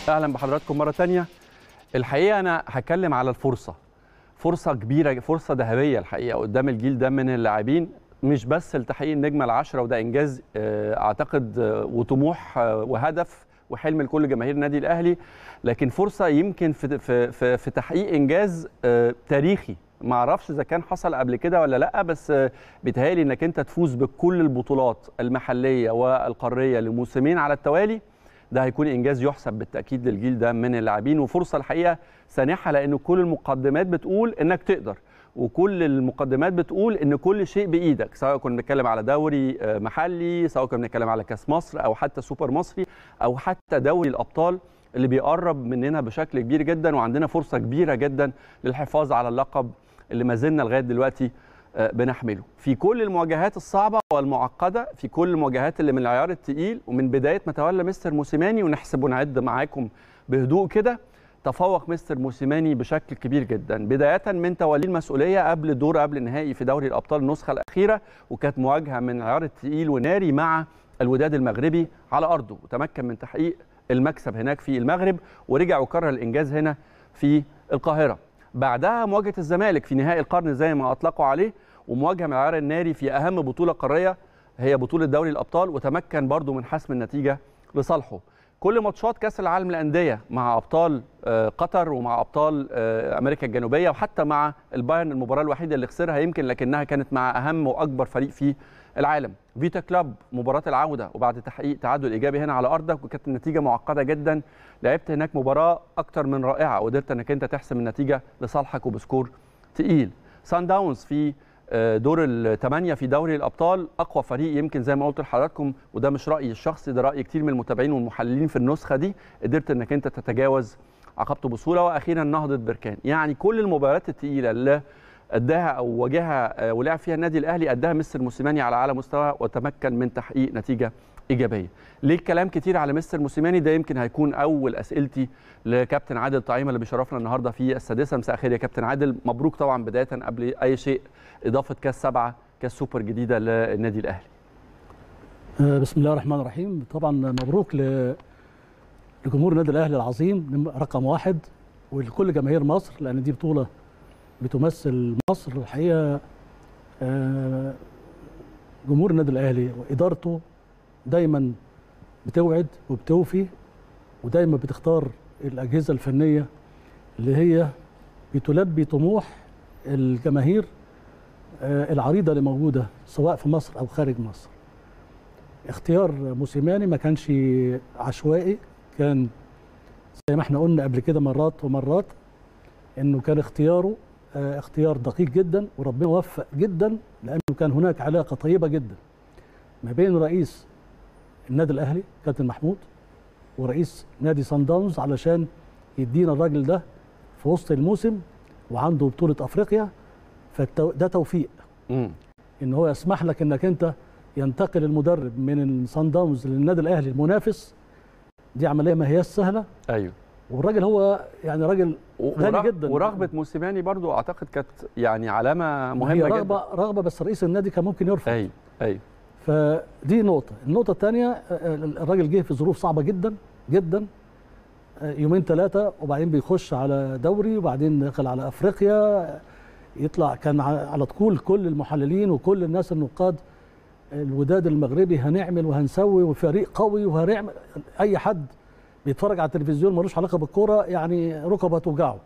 اهلا بحضراتكم مره تانية الحقيقه انا هتكلم على الفرصه فرصه كبيره فرصه ذهبيه الحقيقه قدام الجيل ده من اللاعبين مش بس لتحقيق النجمه العشره وده انجاز آه، اعتقد آه، وطموح آه، وهدف وحلم لكل جماهير النادي الاهلي لكن فرصه يمكن في في في, في تحقيق انجاز آه، تاريخي ما اعرفش اذا كان حصل قبل كده ولا لا بس آه، بيتهيألي انك انت تفوز بكل البطولات المحليه والقاريه لموسمين على التوالي ده هيكون انجاز يحسب بالتاكيد للجيل ده من اللاعبين وفرصه الحقيقه سانحه لان كل المقدمات بتقول انك تقدر وكل المقدمات بتقول ان كل شيء بايدك سواء كنا بنتكلم على دوري آه، محلي سواء كنا بنتكلم على كاس مصر او حتى سوبر مصري او حتى دوري الابطال اللي بيقرب مننا بشكل كبير جدا وعندنا فرصه كبيره جدا للحفاظ على اللقب اللي ما زلنا لغايه دلوقتي آه، بنحمله في كل المواجهات الصعبه والمعقده في كل المواجهات اللي من العيار الثقيل ومن بدايه ما تولى مستر موسيماني ونحسب ونعد معاكم بهدوء كده تفوق مستر موسيماني بشكل كبير جدا بدايه من توليه المسؤوليه قبل الدور قبل النهائي في دوري الابطال النسخه الاخيره وكانت مواجهه من العيار الثقيل وناري مع الوداد المغربي على ارضه وتمكن من تحقيق المكسب هناك في المغرب ورجع وكرر الانجاز هنا في القاهره بعدها مواجهه الزمالك في نهائي القرن زي ما اطلقوا عليه ومواجهه من العيار الناري في اهم بطوله قاريه هي بطوله دوري الابطال وتمكن برضو من حسم النتيجه لصالحه كل ماتشات كاس العالم للانديه مع ابطال آه، قطر ومع ابطال آه، امريكا الجنوبيه وحتى مع البايرن المباراه الوحيده اللي خسرها يمكن لكنها كانت مع اهم واكبر فريق في العالم فيتا كلاب مباراه العوده وبعد تحقيق تعادل ايجابي هنا على ارضك وكانت النتيجه معقده جدا لعبت هناك مباراه اكتر من رائعه وقدرت انك انت تحسم النتيجه لصالحك وبسكور تقيل سان داونز في آه، دور الثمانيه في دوري الابطال اقوى فريق يمكن زي ما قلت لحضراتكم وده مش رايي الشخصي ده راي كتير من المتابعين والمحللين في النسخه دي قدرت انك انت تتجاوز عقبته بسهوله واخيرا نهضه بركان يعني كل المباريات الثقيله اللي اداها او واجهها آه، ولعب فيها النادي الاهلي اداها مستر موسيماني على اعلى مستوى وتمكن من تحقيق نتيجه ايجابيه. ليه الكلام كتير على مستر موسيماني ده يمكن هيكون اول اسئلتي لكابتن عادل طعيمه اللي بيشرفنا النهارده في السادسه مساء الخير يا كابتن عادل مبروك طبعا بدايه قبل اي شيء اضافه كاس سبعه كاس سوبر جديده للنادي الاهلي. آه، بسم الله الرحمن الرحيم طبعا مبروك ل- لجمهور النادي الاهلي العظيم نم- رقم واحد ولكل جماهير مصر لان دي بطوله بتمثل مصر الحقيقه آه، جمهور النادي الاهلي وادارته دايما بتوعد وبتوفي ودايما بتختار الاجهزه الفنيه اللي هي بتلبي طموح الجماهير آه، العريضه اللي موجوده سواء في مصر او خارج مصر اختيار موسيماني ما كانش عشوائي كان زي ما احنا قلنا قبل كده مرات ومرات انه كان اختياره آه، اختيار دقيق جدا وربنا وفق جدا لانه كان هناك علاقه طيبه جدا ما بين رئيس النادي الاهلي كابتن محمود ورئيس نادي سان داونز علشان يدينا الراجل ده في وسط الموسم وعنده بطوله افريقيا فده توفيق امم ان هو يسمح لك انك انت ينتقل المدرب من الصن داونز للنادي الاهلي المنافس دي عمليه ما هياش سهله ايوه والراجل هو يعني راجل غني ورغ- جدا. ورغبه موسيماني برضو اعتقد كانت يعني علامه هي مهمه رغبه جدا. رغبه بس رئيس النادي كان ممكن يرفض ايوه ايوه فدي نقطه النقطه الثانيه الراجل جه في ظروف صعبه جدا جدا آه، يومين ثلاثه وبعدين بيخش على دوري وبعدين دخل على افريقيا يطلع كان ع- على طول كل المحللين وكل الناس النقاد الوداد المغربي هنعمل وهنسوي وفريق قوي وهنعمل اي حد بيتفرج على التلفزيون ملوش علاقه بالكوره يعني ركبه توجعه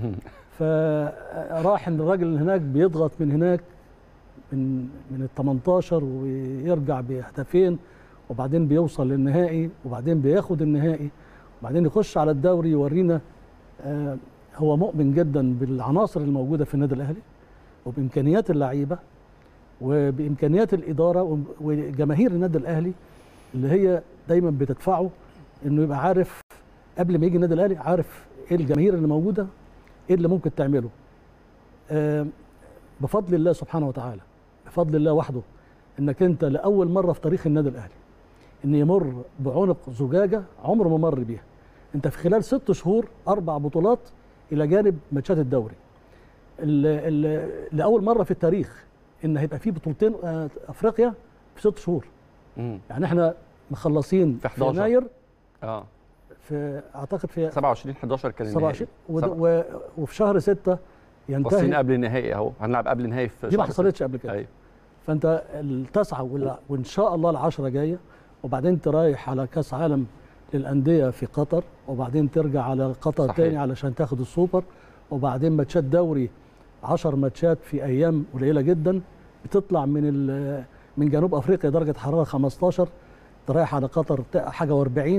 فراح ان الراجل هناك بيضغط من هناك من من ال 18 ويرجع بهدفين وبعدين بيوصل للنهائي وبعدين بياخد النهائي وبعدين يخش على الدوري يورينا آه، هو مؤمن جدا بالعناصر الموجوده في النادي الاهلي وبامكانيات اللعيبه وبامكانيات الاداره وجماهير النادي الاهلي اللي هي دايما بتدفعه انه يبقى عارف قبل ما يجي النادي الاهلي عارف ايه الجماهير اللي موجوده ايه اللي ممكن تعمله آه، بفضل الله سبحانه وتعالى بفضل الله وحده انك انت لاول مره في تاريخ النادي الاهلي ان يمر بعنق زجاجه عمره ما مر بيها انت في خلال ست شهور اربع بطولات الى جانب ماتشات الدوري ال ال لاول مره في التاريخ ان هيبقى في بطولتين آه، افريقيا في ست شهور مم. يعني احنا مخلصين في في 11. يناير اه في اعتقد في 27 11 كان النهائي 27 ود- سبعة. و- وفي شهر 6 واصلين ينتهي قبل النهائي اهو هنلعب قبل النهائي في دي ما شهر حصلتش قبل كده ايوه فانت التسعه وال- وان شاء الله العشره جايه وبعدين انت رايح على كاس عالم للانديه في قطر وبعدين ترجع على قطر صحيح. تاني علشان تاخد السوبر وبعدين ماتشات دوري 10 ماتشات في ايام قليله جدا بتطلع من ال- من جنوب افريقيا درجه حراره 15 انت رايح على قطر ت- حاجه و40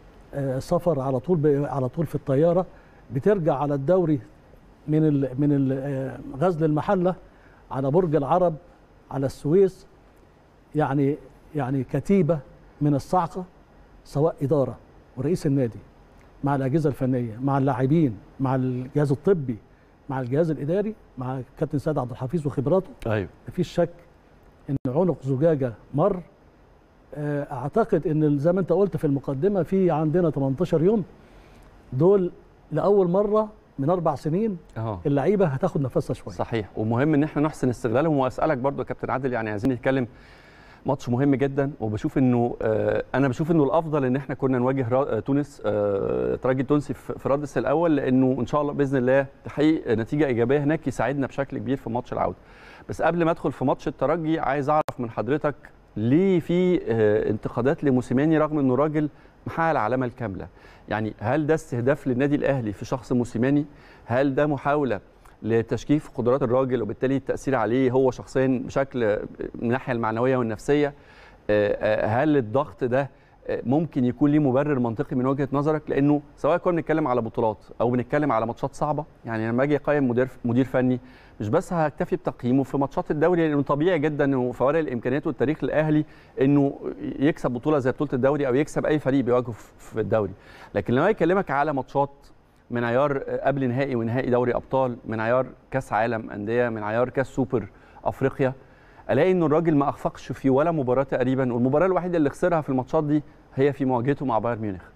سفر على طول ب- على طول في الطياره بترجع على الدوري من ال من ال- آه، غزل المحله على برج العرب على السويس يعني يعني كتيبه من الصعقه سواء اداره ورئيس النادي مع الاجهزه الفنيه مع اللاعبين مع الجهاز الطبي مع الجهاز الاداري مع كابتن سيد عبد الحفيظ وخبراته ايوه مفيش شك ان عنق زجاجه مر آه، اعتقد ان زي ما انت قلت في المقدمه في عندنا 18 يوم دول لاول مره من اربع سنين اه اللعيبه هتاخد نفسها شويه صحيح ومهم ان احنا نحسن استغلالهم واسالك برضو يا كابتن عادل يعني عايزين نتكلم ماتش مهم جدا وبشوف انه آه انا بشوف انه الافضل ان احنا كنا نواجه را- آه، تونس آه الترجي التونسي في في رادس الاول لانه ان شاء الله باذن الله تحقيق نتيجه ايجابيه هناك يساعدنا بشكل كبير في ماتش العوده بس قبل ما ادخل في ماتش الترجي عايز اعرف من حضرتك ليه في آه انتقادات لموسيماني رغم انه راجل محقق العلامه الكامله يعني هل ده استهداف للنادي الاهلي في شخص موسيماني هل ده محاوله لتشكيف قدرات الراجل وبالتالي التاثير عليه هو شخصيا بشكل من الناحيه المعنويه والنفسيه آه، آه، هل الضغط ده آه، ممكن يكون ليه مبرر منطقي من وجهه نظرك لانه سواء كنا بنتكلم على بطولات او بنتكلم على ماتشات صعبه يعني لما اجي اقيم مدير مدير فني مش بس هكتفي بتقييمه في ماتشات الدوري لانه طبيعي جدا انه فوارق الامكانيات والتاريخ الاهلي انه يكسب بطوله زي بطوله الدوري او يكسب اي فريق بيواجهه في- في الدوري لكن لما اكلمك على ماتشات من عيار قبل نهائي ونهائي دوري ابطال من عيار كاس عالم انديه من عيار كاس سوبر افريقيا الاقي ان الراجل ما اخفقش في ولا مباراه تقريبا والمباراه الوحيده اللي خسرها في الماتشات دي هي في مواجهته مع بايرن ميونخ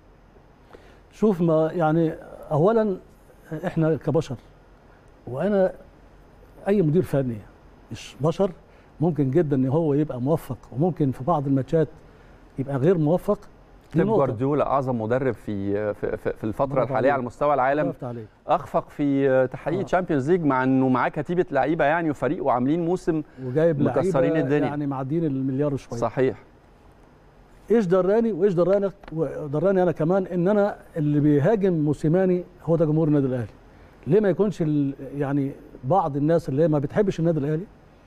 شوف ما يعني اولا احنا كبشر وانا اي مدير فني مش بشر ممكن جدا ان هو يبقى موفق وممكن في بعض الماتشات يبقى غير موفق دي بيب نقطة. جوارديولا اعظم مدرب في في, في, في الفتره برافو الحاليه عليك. على مستوى العالم عرفت عليك اخفق في تحقيق آه. تشامبيونز ليج مع انه معاه كتيبه لعيبه يعني وفريق وعاملين موسم وجايب مكسرين لعيبه الدنيا. يعني معديين المليار وشويه صحيح ايش دراني وايش دراني ودراني انا كمان ان انا اللي بيهاجم موسيماني هو ده جمهور النادي الاهلي ليه ما يكونش ال- يعني بعض الناس اللي ما بتحبش النادي الاهلي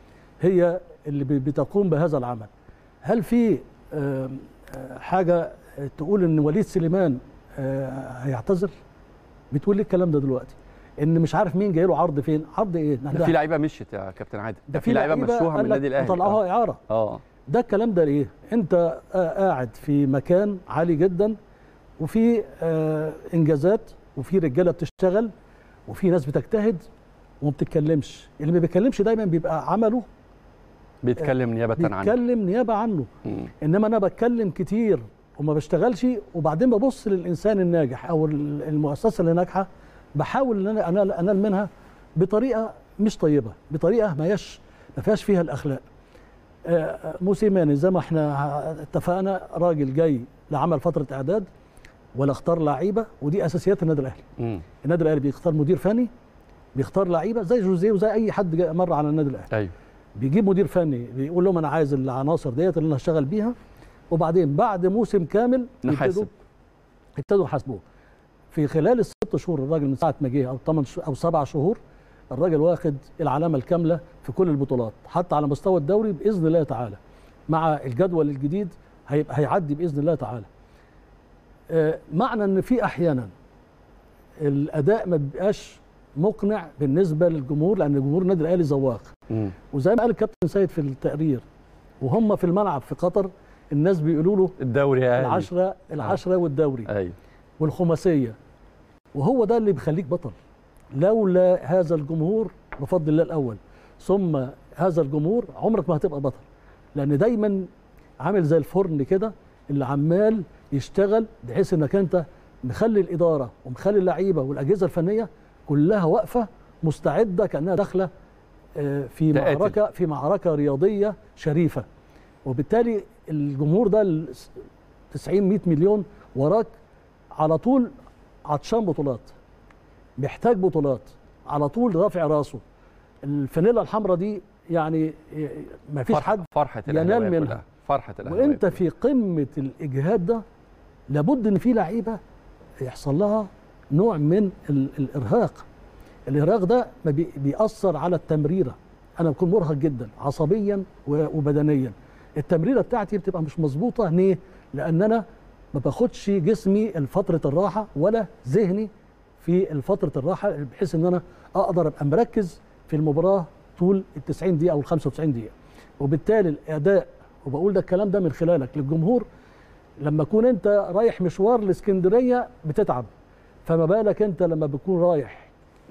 هي اللي بي- بتقوم بهذا العمل هل في آم، آه، حاجه تقول ان وليد سليمان آه، هيعتذر بتقول لي الكلام ده دلوقتي ان مش عارف مين جاي له عرض فين عرض ايه ده في لعيبه مشيت يا كابتن عادل ده في لعيبه مشوها من قال لك النادي الاهلي طلعوها اعاره اه ده الكلام ده ليه؟ انت آه، قاعد في مكان عالي جدا وفي آه، انجازات وفي رجاله بتشتغل وفي ناس بتجتهد وما بتتكلمش، اللي ما بيتكلمش دايما بيبقى عمله بيتكلم نيابه عنه بيتكلم نيابه عنه، مم. انما انا بتكلم كتير وما بشتغلش وبعدين ببص للانسان الناجح او ال- المؤسسه اللي ناجحه بحاول ان انا انال انال منها بطريقه مش طيبه، بطريقه ما هياش ما فيهاش فيها الاخلاق. آه، موسيماني زي ما احنا اتفقنا راجل جاي لعمل فتره اعداد ولا اختار لعيبه ودي اساسيات النادي الاهلي مم. النادي الاهلي بيختار مدير فني بيختار لعيبه زي جوزيه وزي اي حد جاي مر على النادي الاهلي ايوه بيجيب مدير فني بيقول لهم انا عايز العناصر ديت اللي انا هشتغل بيها وبعدين بعد موسم كامل نحاسب. يبتدوا يبتدوا يحاسبوه في خلال الست شهور الراجل من ساعه ما جه او 8 او 7 شهور الراجل واخد العلامه الكامله في كل البطولات حتى على مستوى الدوري باذن الله تعالى مع الجدول الجديد هيبقى هيعدي باذن الله تعالى آه، معنى ان في احيانا الاداء ما بيبقاش مقنع بالنسبه للجمهور لان جمهور النادي الاهلي زواق مم. وزي ما قال الكابتن سيد في التقرير وهم في الملعب في قطر الناس بيقولوا له الدوري يا أهلي. العشرة العشرة والدوري ايوه والخماسية وهو ده اللي بيخليك بطل لولا هذا الجمهور بفضل الله الأول ثم هذا الجمهور عمرك ما هتبقى بطل لأن دايما عامل زي الفرن كده اللي عمال يشتغل بحيث انك انت مخلي الإدارة ومخلي اللعيبة والأجهزة الفنية كلها واقفة مستعدة كأنها داخلة آه، في تقاتل. معركة في معركة رياضية شريفة وبالتالي الجمهور ده ال 90 100 مليون وراك على طول عطشان بطولات محتاج بطولات على طول رافع راسه الفانيلا الحمراء دي يعني ما فيش فرحة حد فرحه ينال الأهلاوية منها. كلها. فرحه الأهلاوية وانت كلها. في قمه الاجهاد ده لابد ان في لعيبه يحصل لها نوع من ال- الارهاق الارهاق ده ما بي- بيأثر على التمريره انا بكون مرهق جدا عصبيا و- وبدنيا التمريره بتاعتي بتبقى مش مظبوطه ليه لان انا ما باخدش جسمي لفتره الراحه ولا ذهني في فتره الراحه بحيث ان انا اقدر ابقى مركز في المباراه طول ال 90 دقيقه او ال 95 دقيقه وبالتالي الاداء وبقول ده الكلام ده من خلالك للجمهور لما تكون انت رايح مشوار لاسكندريه بتتعب فما بالك انت لما بتكون رايح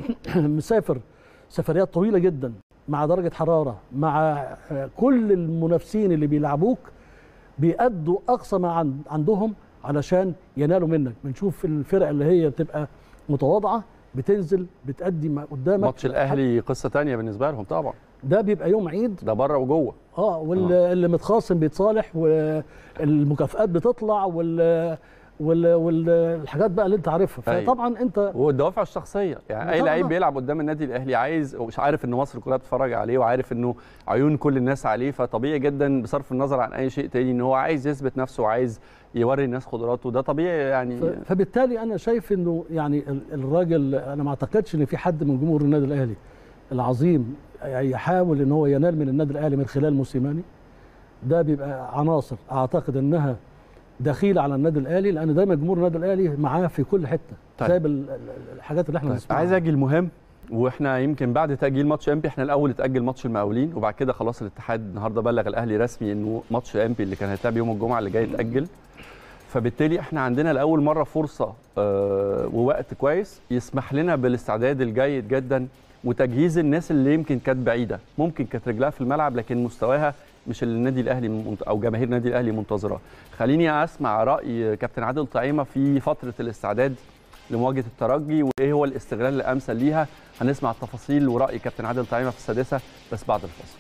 مسافر سفريات طويله جدا مع درجه حراره مع آه، كل المنافسين اللي بيلعبوك بيأدوا اقصى ما عن- عندهم علشان ينالوا منك بنشوف الفرق اللي هي بتبقى متواضعه بتنزل بتأدي ما قدامك ماتش الاهلي قصه تانية بالنسبه لهم طبعا ده بيبقى يوم عيد ده بره وجوه اه واللي متخاصم بيتصالح والمكافآت بتطلع وال وال والحاجات بقى اللي انت عارفها أيوة. فطبعا انت والدوافع الشخصيه يعني اي طبعاً. لعيب بيلعب قدام النادي الاهلي عايز ومش عارف ان مصر كلها بتتفرج عليه وعارف انه عيون كل الناس عليه فطبيعي جدا بصرف النظر عن اي شيء تاني ان هو عايز يثبت نفسه وعايز يوري الناس قدراته ده طبيعي يعني ف- فبالتالي انا شايف انه يعني ال- الراجل انا ما اعتقدش ان في حد من جمهور النادي الاهلي العظيم يحاول ان هو ينال من النادي الاهلي من خلال موسيماني ده بيبقى عناصر اعتقد انها دخيله على النادي الاهلي لان دايما جمهور النادي الاهلي معاه في كل حته طيب. زي ال- ال- الحاجات اللي احنا طيب بنسمعها عايز اجي المهم واحنا يمكن بعد تاجيل ماتش امبي احنا الاول اتاجل ماتش المقاولين وبعد كده خلاص الاتحاد النهارده بلغ الاهلي رسمي انه ماتش امبي اللي كان هيتلعب يوم الجمعه اللي جاي اتاجل فبالتالي احنا عندنا لاول مره فرصه آه ووقت كويس يسمح لنا بالاستعداد الجيد جدا وتجهيز الناس اللي يمكن كانت بعيده ممكن كانت رجلها في الملعب لكن مستواها مش اللي النادي الاهلي منت- او جماهير النادي الاهلي منتظره خليني اسمع راي كابتن عادل طعيمه في فتره الاستعداد لمواجهه الترجي وايه هو الاستغلال الامثل ليها هنسمع التفاصيل وراي كابتن عادل طعيمه في السادسه بس بعد الفاصل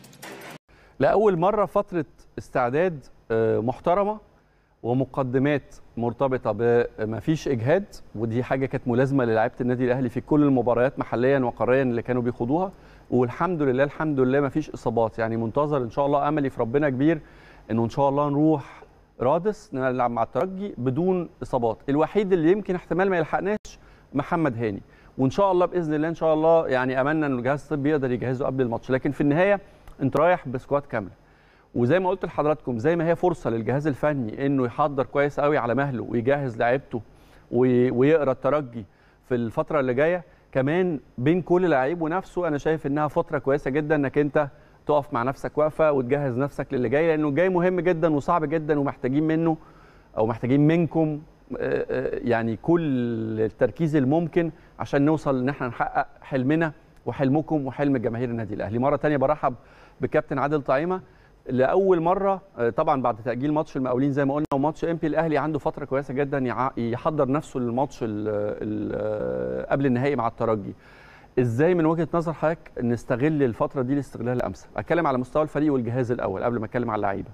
لاول مره فتره استعداد آه، محترمه ومقدمات مرتبطه بما فيش اجهاد ودي حاجه كانت ملازمه للاعيبه النادي الاهلي في كل المباريات محليا وقاريا اللي كانوا بيخوضوها والحمد لله الحمد لله ما فيش اصابات يعني منتظر ان شاء الله املي في ربنا كبير انه ان شاء الله نروح رادس نلعب مع الترجي بدون اصابات الوحيد اللي يمكن احتمال ما يلحقناش محمد هاني وان شاء الله باذن الله ان شاء الله يعني املنا ان الجهاز الطبي يقدر يجهزه قبل الماتش لكن في النهايه انت رايح بسكواد كامله وزي ما قلت لحضراتكم زي ما هي فرصه للجهاز الفني انه يحضر كويس قوي على مهله ويجهز لعيبته وي- ويقرا الترجي في الفتره اللي جايه كمان بين كل لعيب ونفسه انا شايف انها فتره كويسه جدا انك انت تقف مع نفسك واقفه وتجهز نفسك للي جاي لانه جاي مهم جدا وصعب جدا ومحتاجين منه او محتاجين منكم آه، آه، يعني كل التركيز الممكن عشان نوصل ان احنا نحقق حلمنا وحلمكم وحلم جماهير النادي الاهلي مره تانية برحب بكابتن عادل طعيمه لاول مره آه، طبعا بعد تاجيل ماتش المقاولين زي ما قلنا وماتش امبي الاهلي عنده فتره كويسه جدا يع- يحضر نفسه للماتش ال- ال- آه، قبل النهائي مع الترجي ازاي من وجهه نظر حضرتك نستغل الفتره دي الاستغلال الامثل اتكلم على مستوى الفريق والجهاز الاول قبل ما اتكلم على اللعيبه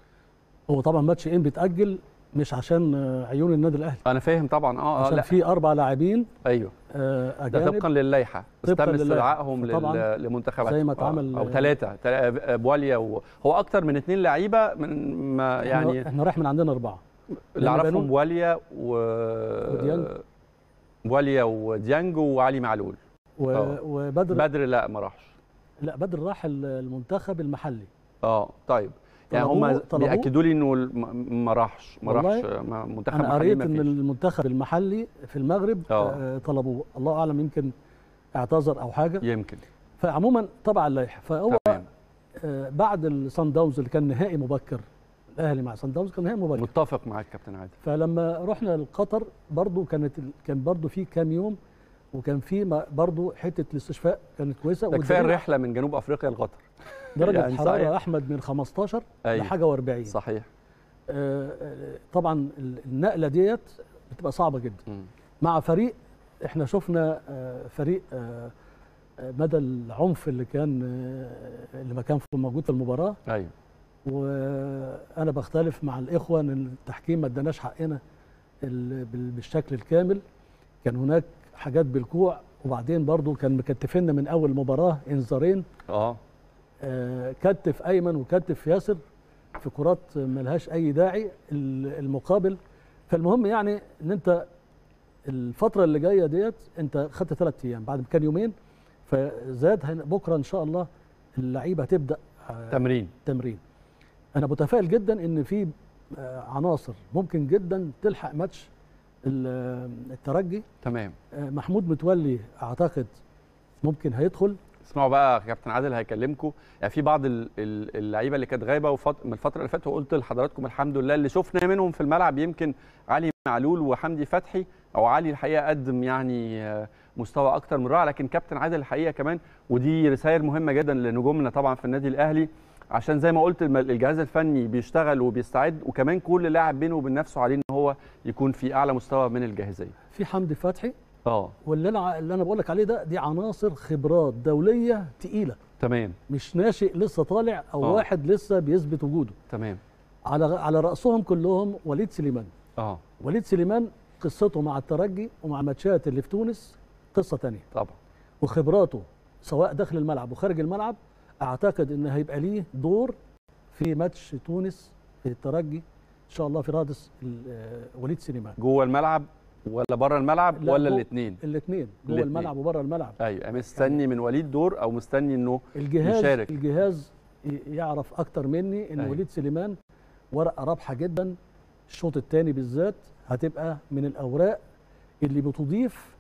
هو طبعا ماتش ان بيتاجل مش عشان آه، عيون النادي الاهلي انا فاهم طبعا اه اه عشان لا في اربع لاعبين ايوه آه، ده اجانب طبقا للائحه بس طبقاً تم للائحة. استدعائهم فطبعاً لل- لمنتخبات زي ما اتعمل- او ثلاثه بواليا و... هو اكتر من اثنين لعيبه من ما يعني يعني احنا رايح من عندنا اربعه اللي اعرفهم بنون. بواليا و وديانج. بواليا وديانج وعلي معلول و... آه. وبدر بدر لا ما راحش لا بدر راح ال- المنتخب المحلي اه طيب يعني طلبوه- هم طلبوه. بياكدوا لي انه الم- ما راحش ما والله راحش ما- منتخب انا محلي قريت ما ان فيش المنتخب المحلي في المغرب آه. آه، طلبوه الله اعلم يمكن اعتذر او حاجه يمكن فعموما طبعا اللائحه فهو تمام آه، بعد الصن داونز اللي كان نهائي مبكر الاهلي مع صن داونز كان نهائي مبكر متفق معاك كابتن عادل فلما رحنا لقطر برضو كانت ال- كان برضو في كام يوم وكان في ما- برضو حته الاستشفاء كانت كويسه ده كفايه والدليل الرحله من جنوب افريقيا لقطر درجه يعني الحراره صحيح. احمد من 15 أيوة. لحاجه و40 صحيح آه، آه، طبعا ال- النقله ديت بتبقى صعبه جدا مم. مع فريق احنا شفنا آه، فريق آه، آه، مدى العنف اللي كان آه، اللي ما كان في- موجود في المباراه ايوه وانا بختلف مع الاخوه ان التحكيم ما اداناش حقنا ال- بال- بالشكل الكامل كان هناك حاجات بالكوع وبعدين برضو كان مكتفنا من اول مباراه انذارين اه آه، كتف ايمن وكتف ياسر في كرات ملهاش اي داعي ال- المقابل فالمهم يعني ان انت الفتره اللي جايه ديت انت خدت ثلاث ايام بعد ما كان يومين فزاد هن- بكره ان شاء الله اللعيبه هتبدا آه، تمرين تمرين انا متفائل جدا ان في آه، عناصر ممكن جدا تلحق ماتش ال- الترجي تمام آه، محمود متولي اعتقد ممكن هيدخل اسمعوا بقى كابتن عادل هيكلمكم يعني في بعض ال- ال- اللعيبه اللي كانت غايبه وفت... من الفتره اللي فاتت وقلت لحضراتكم الحمد لله اللي شفنا منهم في الملعب يمكن علي معلول وحمدي فتحي او علي الحقيقه قدم يعني آه، مستوى اكتر من رائع لكن كابتن عادل الحقيقه كمان ودي رسائل مهمه جدا لنجومنا طبعا في النادي الاهلي عشان زي ما قلت الم- الجهاز الفني بيشتغل وبيستعد وكمان كل لاعب بينه وبين نفسه عليه ان هو يكون في اعلى مستوى من الجاهزيه في حمدي فتحي اه واللي انا اللي انا بقول لك عليه ده دي عناصر خبرات دوليه تقيله تمام مش ناشئ لسه طالع او آه. أوه. واحد لسه بيثبت وجوده تمام على على راسهم كلهم وليد سليمان اه وليد سليمان قصته مع الترجي ومع ماتشات اللي في تونس قصه تانية طبعا وخبراته سواء داخل الملعب وخارج الملعب اعتقد ان هيبقى ليه دور في ماتش تونس في الترجي ان شاء الله في رادس ال- آه، وليد سليمان جوه الملعب ولا بره الملعب لا، ولا جوه- الاثنين الاثنين جوه الاتنين. الملعب وبره الملعب ايوه مستني من وليد دور او مستني انه الجهاز يشارك. الجهاز ي- يعرف اكتر مني ان أيوة. وليد سليمان ورقه رابحه جدا الشوط الثاني بالذات هتبقى من الاوراق اللي بتضيف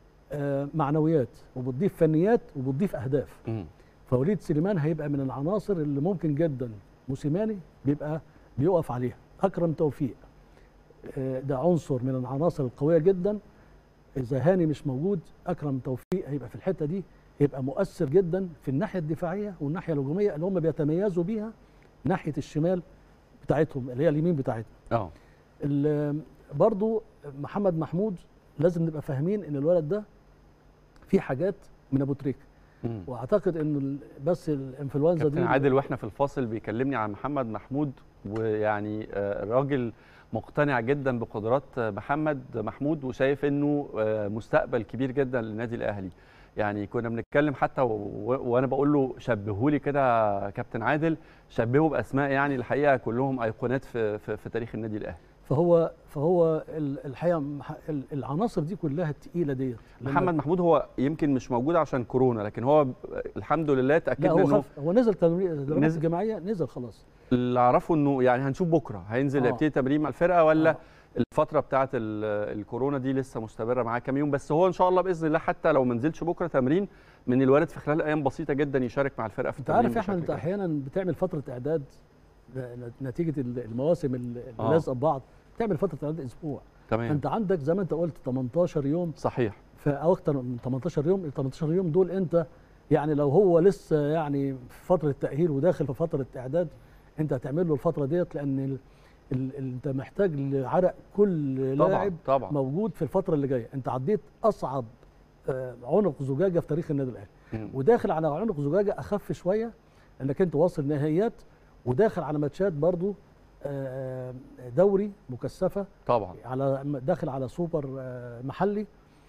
آه، معنويات وبتضيف فنيات وبتضيف اهداف مم. فوليد سليمان هيبقى من العناصر اللي ممكن جدا موسيماني بيبقى بيقف عليها اكرم توفيق آه، ده عنصر من العناصر القويه جدا اذا هاني مش موجود اكرم توفيق هيبقى في الحته دي هيبقى مؤثر جدا في الناحيه الدفاعيه والناحيه الهجوميه اللي هم بيتميزوا بيها ناحيه الشمال بتاعتهم اللي هي اليمين بتاعتهم اه ال- برضو محمد محمود لازم نبقى فاهمين ان الولد ده في حاجات من ابو تريكه مم. واعتقد ان ال- بس الانفلونزا كابتن دي عادل واحنا في الفاصل بيكلمني عن محمد محمود ويعني آه، الراجل مقتنع جدا بقدرات آه، محمد محمود وشايف انه آه، مستقبل كبير جدا للنادي الاهلي يعني كنا بنتكلم حتى و... و- وانا بقول له شبهوا لي كده كابتن عادل شبهه باسماء يعني الحقيقه كلهم ايقونات في في, في تاريخ النادي الاهلي فهو فهو ال- الحقيقه مح- ال- العناصر دي كلها التقيله ديت لما- محمد محمود هو يمكن مش موجود عشان كورونا لكن هو ب- الحمد لله لا تاكدنا هو انه خف هو نزل تمرين التدريبات نزل. الجماعيه نزل خلاص اللي اعرفه انه يعني هنشوف بكره هينزل آه. يبتدي تمرين مع الفرقه ولا آه. الفتره بتاعه ال- الكورونا دي لسه مستمره معاه كام يوم بس هو ان شاء الله باذن الله حتى لو ما نزلش بكره تمرين من الوارد في خلال ايام بسيطه جدا يشارك مع الفرقه في انت التمرين عارف يا احمد بشكل انت كامل. احيانا بتعمل فتره اعداد ن- نتيجه ال- المواسم ال- آه. اللي لازقه ببعض تعمل فتره اعداد اسبوع تمام انت عندك زي ما انت قلت 18 يوم صحيح ف- او اكتر من 18 يوم ال 18 يوم دول انت يعني لو هو لسه يعني في فتره تاهيل وداخل في فتره اعداد انت هتعمل له الفتره ديت لان ال ال ال انت محتاج لعرق كل طبعا لاعب طبعا موجود في الفتره اللي جايه انت عديت اصعب آه، عنق زجاجه في تاريخ النادي الاهلي مم. وداخل على عنق زجاجه اخف شويه انك انت واصل نهائيات وداخل على ماتشات برضو آه، دوري مكثفه طبعا على داخل على سوبر آه، محلي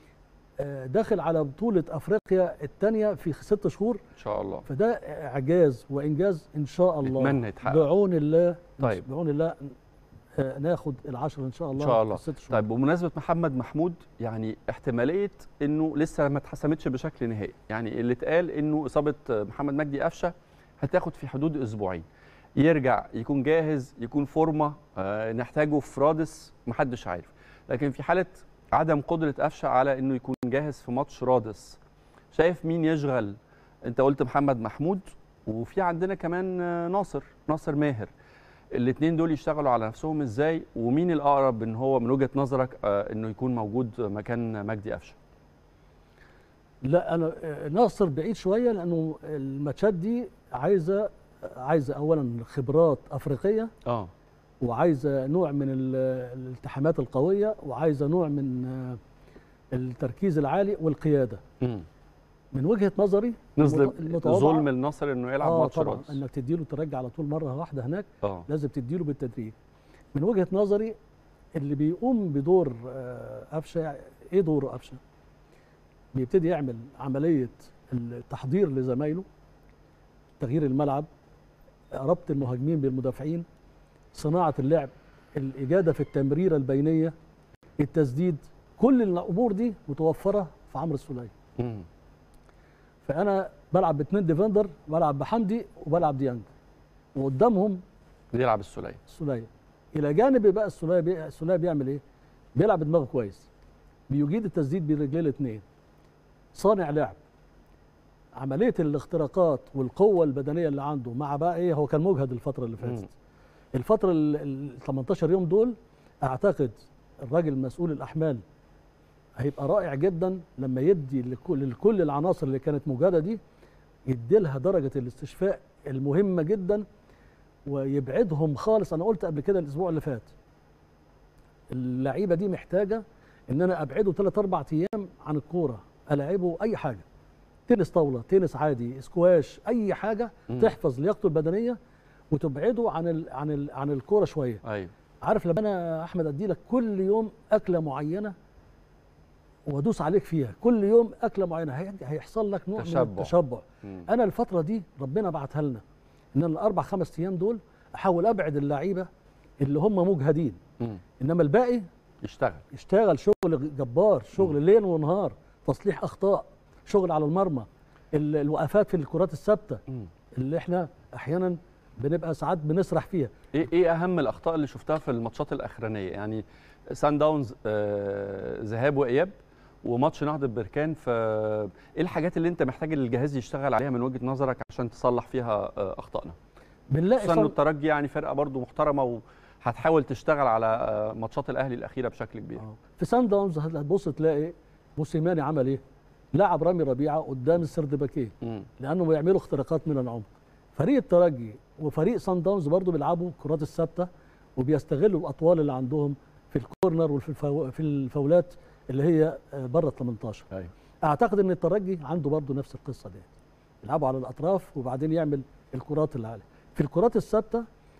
آه، داخل على بطوله افريقيا الثانيه في ست شهور ان شاء الله فده اعجاز وانجاز ان شاء الله نتمنى يتحقق بعون الله طيب. بعون الله آه، ناخد العشرة ان شاء ان الله شاء الله في الست شهور طيب بمناسبه محمد محمود يعني احتماليه انه لسه ما اتحسمتش بشكل نهائي يعني اللي اتقال انه اصابه محمد مجدي قفشه هتاخد في حدود اسبوعين يرجع يكون جاهز يكون فورمه آه نحتاجه في رادس محدش عارف لكن في حاله عدم قدره قفشه على انه يكون جاهز في ماتش رادس شايف مين يشغل انت قلت محمد محمود وفي عندنا كمان آه، ناصر ناصر ماهر الاثنين دول يشتغلوا على نفسهم ازاي ومين الاقرب ان هو من وجهه نظرك آه، انه يكون موجود مكان مجدي قفشه لا انا آه، ناصر بعيد شويه لانه الماتشات دي عايزه عايزه اولا خبرات افريقيه اه وعايزه نوع من ال- الالتحامات القويه وعايزه نوع من آه، التركيز العالي والقياده من وجهه نظري نظلم المتواضعة- ظلم النصر انه يلعب اه ماتش طبعا رادس انك تديله ترجع على طول مره واحده هناك اه لازم تديله بالتدريج من وجهه نظري اللي بيقوم بدور آه، قفشه ايه دوره قفشه بيبتدي يعمل عمليه التحضير لزمايله تغيير الملعب ربط المهاجمين بالمدافعين صناعه اللعب الاجاده في التمريره البينيه التسديد كل الامور دي متوفره في عمرو السوليه مم. فانا بلعب باثنين ديفندر بلعب بحمدي وبلعب ديانج وقدامهم بيلعب السوليه السوليه الى جانب بقى السوليه بي... السوليه بيعمل ايه؟ بيلعب بدماغه كويس بيجيد التسديد برجليه الاثنين صانع لعب عمليه الاختراقات والقوه البدنيه اللي عنده مع بقى ايه هو كان مجهد الفتره اللي مم. فاتت الفتره ال ال- 18 يوم دول اعتقد الراجل مسؤول الاحمال هيبقى رائع جدا لما يدي لكل, لكل العناصر اللي كانت مجهده دي يدي لها درجه الاستشفاء المهمه جدا ويبعدهم خالص انا قلت قبل كده الاسبوع اللي فات اللعيبه دي محتاجه ان انا ابعده 3 4 ايام عن الكوره العبه اي حاجه تنس طاوله تنس عادي سكواش اي حاجه مم. تحفظ لياقته البدنيه وتبعده عن ال عن ال عن الكوره شويه ايوه عارف لما انا يا احمد ادي لك كل يوم اكله معينه وادوس عليك فيها كل يوم اكله معينه هي- هيحصل لك نوع تشبع. من التشبع مم. انا الفتره دي ربنا بعتها لنا ان انا الاربع خمس ايام دول احاول ابعد اللعيبه اللي هم مجهدين مم. انما الباقي يشتغل يشتغل شغل جبار شغل ليل ونهار تصليح اخطاء شغل على المرمى ال- الوقفات في الكرات الثابته مم. اللي احنا احيانا بنبقى ساعات بنسرح فيها ايه ايه اهم الاخطاء اللي شفتها في الماتشات الاخرانيه يعني سان داونز آه ذهاب واياب وماتش نهضه بركان ف ايه الحاجات اللي انت محتاج الجهاز يشتغل عليها من وجهه نظرك عشان تصلح فيها آه اخطائنا بنلاقي خصوصا انه صن- الترجي يعني فرقه برضو محترمه وهتحاول تشتغل على آه ماتشات الاهلي الاخيره بشكل كبير آه. في سان داونز هتبص تلاقي موسيماني عمل ايه؟ لعب رامي ربيعه قدام السردباكيه مم. لانه بيعملوا اختراقات من العمق. فريق الترجي وفريق سان داونز برضه بيلعبوا الكرات الثابته وبيستغلوا الاطوال اللي عندهم في الكورنر وفي الفو... في الفاولات اللي هي آه، بره ال 18. ايوه اعتقد ان الترجي عنده برضه نفس القصه دي. يلعبوا على الاطراف وبعدين يعمل الكرات اللي عليه. في الكرات الثابته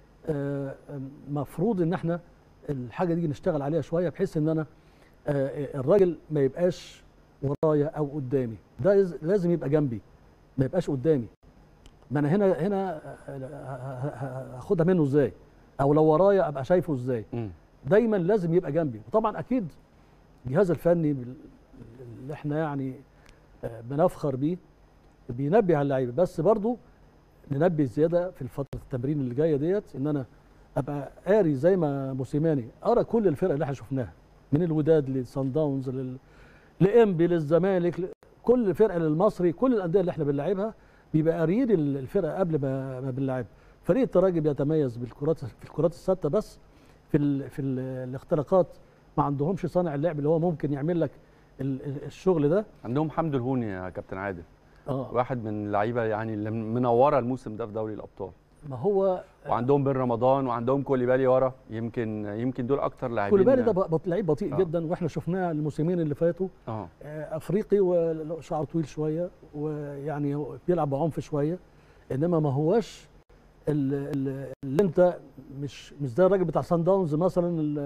آه، مفروض ان احنا الحاجه دي نشتغل عليها شويه بحيث ان انا آه، الراجل ما يبقاش ورايا او قدامي ده لز- لازم يبقى جنبي ما يبقاش قدامي ما انا هنا هنا آه، ه- ه- هاخدها منه ازاي او لو ورايا ابقى شايفه ازاي مم. دايما لازم يبقى جنبي وطبعا اكيد الجهاز الفني بال- اللي احنا يعني آه، بنفخر بيه بينبه على اللعيبه بس برضو ننبه زياده في الفتره التمرين اللي جايه ديت ان انا ابقى قاري زي ما موسيماني ارى كل الفرق اللي احنا شفناها من الوداد للصن داونز لل... لانبي للزمالك ل... كل فرقه للمصري كل الانديه اللي احنا بنلعبها بيبقى قاريين ال- الفرقه قبل ما ما بنلعبها فريق الترجي بيتميز بالكرات في الكرات الثابته بس في ال... في ال... الاختراقات ما عندهمش صانع اللعب اللي هو ممكن يعمل لك ال... ال- الشغل ده عندهم حمد الهوني يا كابتن عادل اه واحد من اللعيبه يعني اللي منوره الموسم ده في دوري الابطال ما هو وعندهم بن رمضان وعندهم كوليبالي ورا يمكن يمكن دول اكتر لاعبين كوليبالي ده بط- لعيب بطيء آه. جدا واحنا شفناه الموسمين اللي فاتوا اه آه، افريقي وشعره طويل شويه ويعني هو بيلعب بعنف شويه انما ما هوش ال- ال- اللي انت مش مش زي الراجل بتاع سان داونز مثلا ال-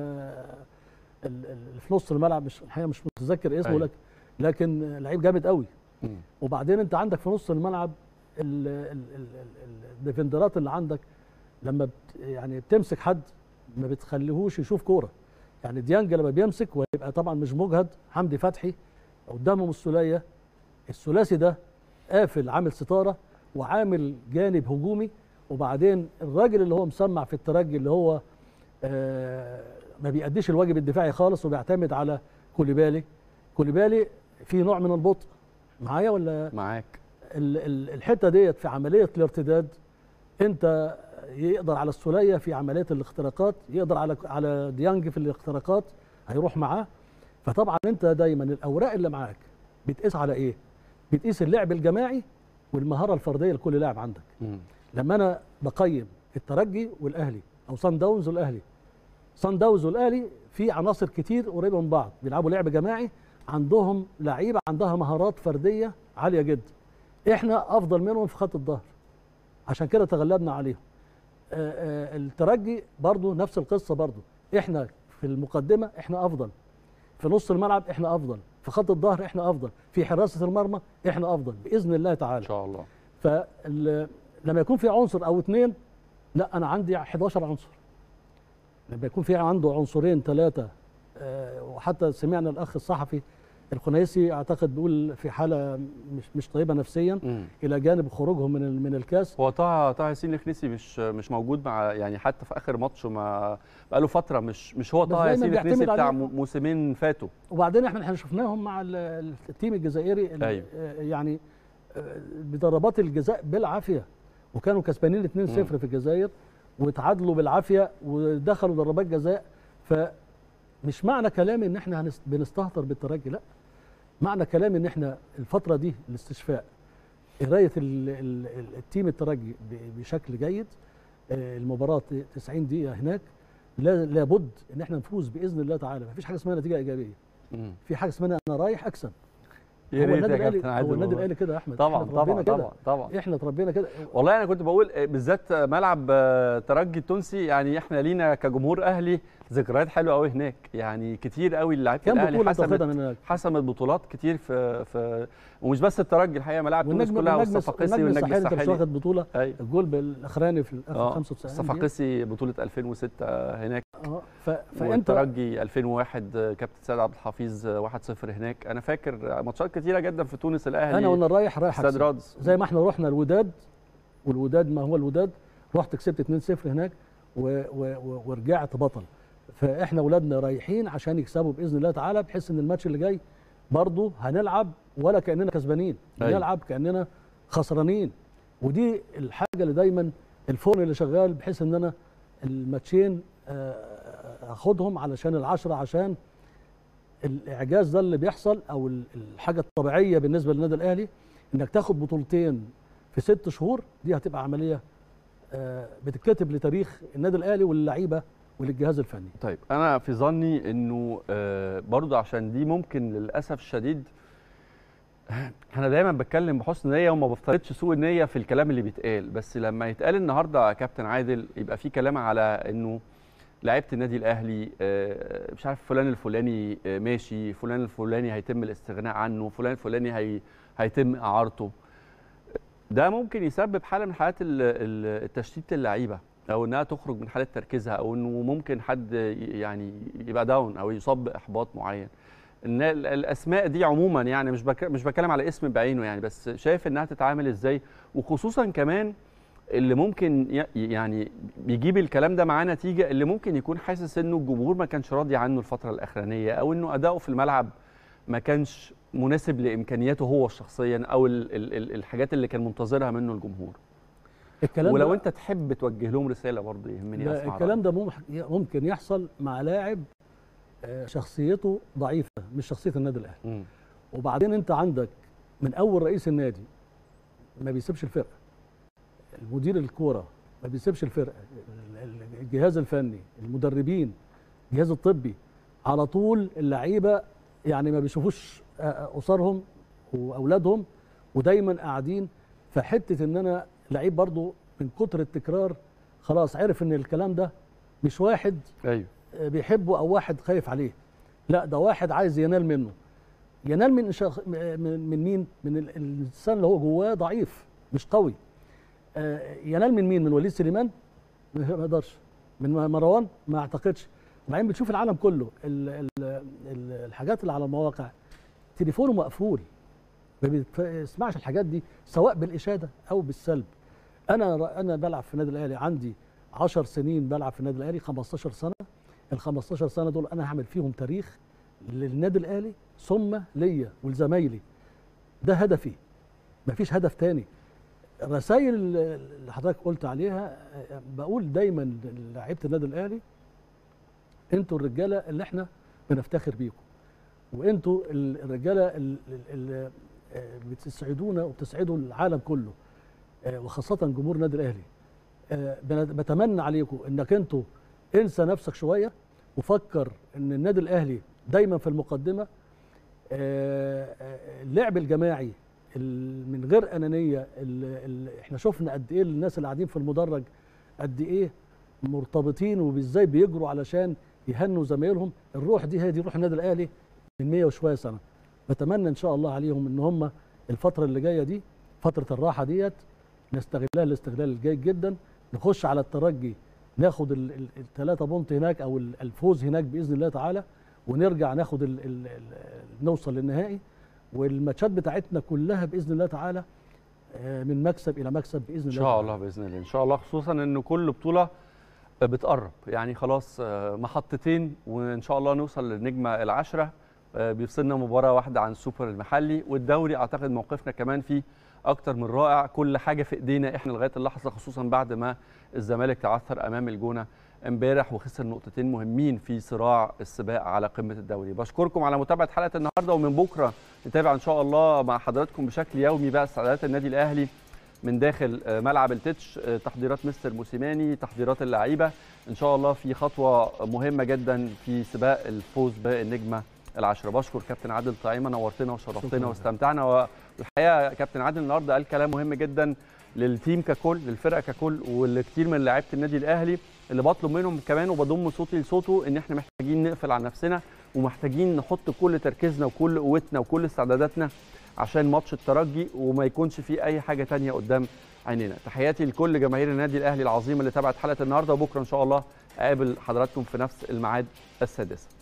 ال- اللي في نص الملعب مش الحقيقه مش متذكر اسمه أيوة. لكن لكن لعيب جامد قوي مم. وبعدين انت عندك في نص الملعب ال- ال- ال- ال- الديفندرات اللي عندك لما بت يعني بتمسك حد ما بتخليهوش يشوف كوره يعني ديانج لما بيمسك ويبقى طبعا مش مجهد حمدي فتحي قدامهم السوليه الثلاثي ده قافل عامل ستاره وعامل جانب هجومي وبعدين الراجل اللي هو مسمع في الترجي اللي هو آه ما بيأديش الواجب الدفاعي خالص وبيعتمد على كوليبالي كوليبالي في نوع من البطء معايا ولا معاك ال- ال- الحته ديت في عمليه الارتداد انت يقدر على السوليه في عمليه الاختراقات يقدر على على ديانج في الاختراقات هيروح معاه فطبعا انت دايما الاوراق اللي معاك بتقيس على ايه؟ بتقيس اللعب الجماعي والمهاره الفرديه لكل لاعب عندك مم. لما انا بقيم الترجي والاهلي او سان داونز والاهلي سان داونز والاهلي في عناصر كتير قريبه من بعض بيلعبوا لعب جماعي عندهم لعيبه عندها مهارات فرديه عاليه جدا احنا افضل منهم في خط الظهر عشان كده تغلبنا عليهم آه، آه، الترجي برضو نفس القصه برضو احنا في المقدمه احنا افضل في نص الملعب احنا افضل في خط الظهر احنا افضل في حراسه المرمى احنا افضل باذن الله ان تعالى شاء الله فلما يكون في عنصر او اثنين لا انا عندي 11 عنصر لما يكون في عنده عنصرين ثلاثه وحتى سمعنا الاخ الصحفي الخنيسي اعتقد بيقول في حاله مش مش طيبه نفسيا مم. الى جانب خروجهم من ال- من الكاس هو طه طه ياسين الخنيسي مش مش موجود مع يعني حتى في اخر ماتش ما بقاله فتره مش مش هو بس طه دايماً ياسين بيعتمد الخنيسي بتاع عليه. مو- موسمين فاتوا وبعدين احنا احنا شفناهم مع ال- ال- التيم الجزائري ال- أيوة. آه، يعني آه، بضربات الجزاء بالعافيه وكانوا كسبانين 2-0 مم. في الجزائر وتعادلوا بالعافيه ودخلوا ضربات جزاء فمش معنى كلامي ان احنا هنست- بنستهتر بالترجي لا معنى كلامي ان احنا الفتره دي الاستشفاء قرايه ال- ال- ال- التيم الترجي ب- بشكل جيد آه، المباراه 90 دقيقه هناك لا- لابد ان احنا نفوز باذن الله تعالى مفيش حاجه اسمها نتيجه ايجابيه مم. في حاجه اسمها انا رايح اكسب يا هو ريت النادي يا الاهلي كابتن عادل هو النادي والله. الاهلي كده يا احمد طبعا احنا اتربينا طبعا كده طبعا طبعا احنا اتربينا كده والله انا كنت بقول آه، بالذات آه، ملعب آه، ترجي التونسي يعني احنا لينا كجمهور اهلي ذكريات حلوه قوي هناك يعني كتير قوي لعيبه كام الاهلي بطوله تاخدها حسمت من هناك حسمت بطولات كتير في في ومش بس الترجي الحقيقه ملاعب تونس والنجم كلها والنجم والصفاقسي والنجم والنجم الساحلي انت مش الساحلي واخد بطوله ايوه الجول بالاخراني في الاخر اه 95 دقيقة. الصفاقسي بطوله 2006 هناك اه ف... فانت والترجي 2001 آه، كابتن سيد عبد الحفيظ آه، 1-0 هناك انا فاكر ماتشات كتيره جدا في تونس الاهلي انا وانا رايح رايح استاد أكسب. رادس زي ما احنا رحنا الوداد والوداد ما هو الوداد رحت كسبت 2-0 هناك و... و... و... ورجعت بطل فاحنا اولادنا رايحين عشان يكسبوا باذن الله تعالى بحيث ان الماتش اللي جاي برضه هنلعب ولا كاننا كسبانين أيوة. هنلعب كاننا خسرانين ودي الحاجه اللي دايما الفون اللي شغال بحيث ان انا الماتشين آه، اخدهم علشان العشرة عشان الاعجاز ده اللي بيحصل او ال- الحاجه الطبيعيه بالنسبه للنادي الاهلي انك تاخد بطولتين في ست شهور دي هتبقى عمليه آه، بتتكتب لتاريخ النادي الاهلي واللعيبه وللجهاز الفني طيب انا في ظني انه آه، برضو عشان دي ممكن للاسف الشديد انا دايما بتكلم بحسن نيه وما بفترضش سوء النيه في الكلام اللي بيتقال بس لما يتقال النهارده يا كابتن عادل يبقى في كلام على انه لعيبه النادي الاهلي آه، مش عارف فلان الفلاني آه، ماشي فلان الفلاني هيتم الاستغناء عنه فلان الفلاني هي هيتم اعارته ده ممكن يسبب حاله من حالات ال- ال- التشتيت اللعيبه او انها تخرج من حاله تركيزها او انه ممكن حد ي- يعني يبقى داون او يصاب باحباط معين ان ال- الاسماء دي عموما يعني مش بك مش بتكلم على اسم بعينه يعني بس شايف انها تتعامل ازاي وخصوصا كمان اللي ممكن ي- يعني بيجيب الكلام ده معاه نتيجه اللي ممكن يكون حاسس انه الجمهور ما كانش راضي عنه الفتره الاخرانيه او انه اداؤه في الملعب ما كانش مناسب لامكانياته هو شخصيا او ال ال ال الحاجات اللي كان منتظرها منه الجمهور الكلام ولو ده انت تحب توجه لهم رساله برضه يهمني لا، اسمع الكلام ده مم- ممكن يحصل مع لاعب آه، شخصيته ضعيفه مش شخصيه النادي الاهلي مم. وبعدين انت عندك من اول رئيس النادي ما بيسيبش الفرقه المدير الكوره ما بيسيبش الفرقه ال- ال- الجهاز الفني المدربين الجهاز الطبي على طول اللعيبه يعني ما بيشوفوش آه، آه، اسرهم واولادهم ودايما قاعدين فحته ان انا لعيب برضو من كتر التكرار خلاص عرف ان الكلام ده مش واحد ايوه بيحبه او واحد خايف عليه لا ده واحد عايز ينال منه ينال من شخ... من من مين من ال- الانسان اللي هو جواه ضعيف مش قوي آه، ينال من مين من وليد سليمان ما يقدرش من مروان ما اعتقدش وبعدين بتشوف العالم كله ال... ال... ال... الحاجات اللي على المواقع تليفونه مقفول ما بيسمعش الحاجات دي سواء بالاشاده او بالسلب انا انا بلعب في النادي الاهلي عندي 10 سنين بلعب في النادي الاهلي 15 سنه ال 15 سنه دول انا هعمل فيهم تاريخ للنادي الاهلي ثم ليا ولزمايلي ده هدفي مفيش هدف تاني الرسائل اللي حضرتك قلت عليها آه، بقول دايما لعيبه النادي الاهلي انتوا الرجاله اللي احنا بنفتخر بيكم وانتوا ال- الرجاله ال- ال- اللي آه، بتسعدونا وبتسعدوا العالم كله آه، وخاصه جمهور النادي الاهلي آه، بن- بتمنى عليكم انك انتوا انسى نفسك شويه وفكر ان النادي الاهلي دايما في المقدمه آه، آه، اللعب الجماعي ال- من غير انانيه ال- ال- احنا شفنا قد ايه الناس اللي قاعدين في المدرج قد ايه مرتبطين وازاي بيجروا علشان يهنوا زمايلهم الروح دي هي دي روح النادي الاهلي من 100 وشويه سنه بتمنى ان شاء الله عليهم ان هم الفتره اللي جايه دي فتره الراحه ديت نستغلها الاستغلال الجيد جدا نخش على الترجي ناخد الثلاثه بونت هناك او ال- الفوز هناك باذن الله تعالى ونرجع ناخد ال ال ال نوصل للنهائي والماتشات بتاعتنا كلها باذن الله تعالى آه، من مكسب الى مكسب باذن ان الله شاء تعالى. الله باذن الله ان شاء الله خصوصا ان كل بطوله بتقرب يعني خلاص آه، محطتين وان شاء الله نوصل للنجمه العشره آه، بيفصلنا مباراه واحده عن السوبر المحلي والدوري اعتقد موقفنا كمان فيه اكتر من رائع كل حاجه في ايدينا احنا لغايه اللحظه خصوصا بعد ما الزمالك تعثر امام الجونه امبارح وخسر نقطتين مهمين في صراع السباق على قمه الدوري بشكركم على متابعه حلقه النهارده ومن بكره نتابع ان شاء الله مع حضراتكم بشكل يومي بقى استعدادات النادي الاهلي من داخل آه، ملعب التتش آه، تحضيرات مستر موسيماني تحضيرات اللعيبه ان شاء الله في خطوه مهمه جدا في سباق الفوز بالنجمه العشره بشكر كابتن عادل طعيمه نورتنا وشرفتنا شكراً. واستمتعنا والحقيقه كابتن عادل النهارده قال كلام مهم جدا للتيم ككل للفرقه ككل والكثير من لعيبه النادي الاهلي اللي بطلب منهم كمان وبضم صوتي لصوته ان احنا محتاجين نقفل على نفسنا ومحتاجين نحط كل تركيزنا وكل قوتنا وكل استعداداتنا عشان ماتش الترجي وما يكونش فيه اي حاجه تانية قدام عينينا تحياتي لكل جماهير النادي الاهلي العظيمه اللي تابعت حلقه النهارده وبكره ان شاء الله اقابل حضراتكم في نفس الميعاد السادسه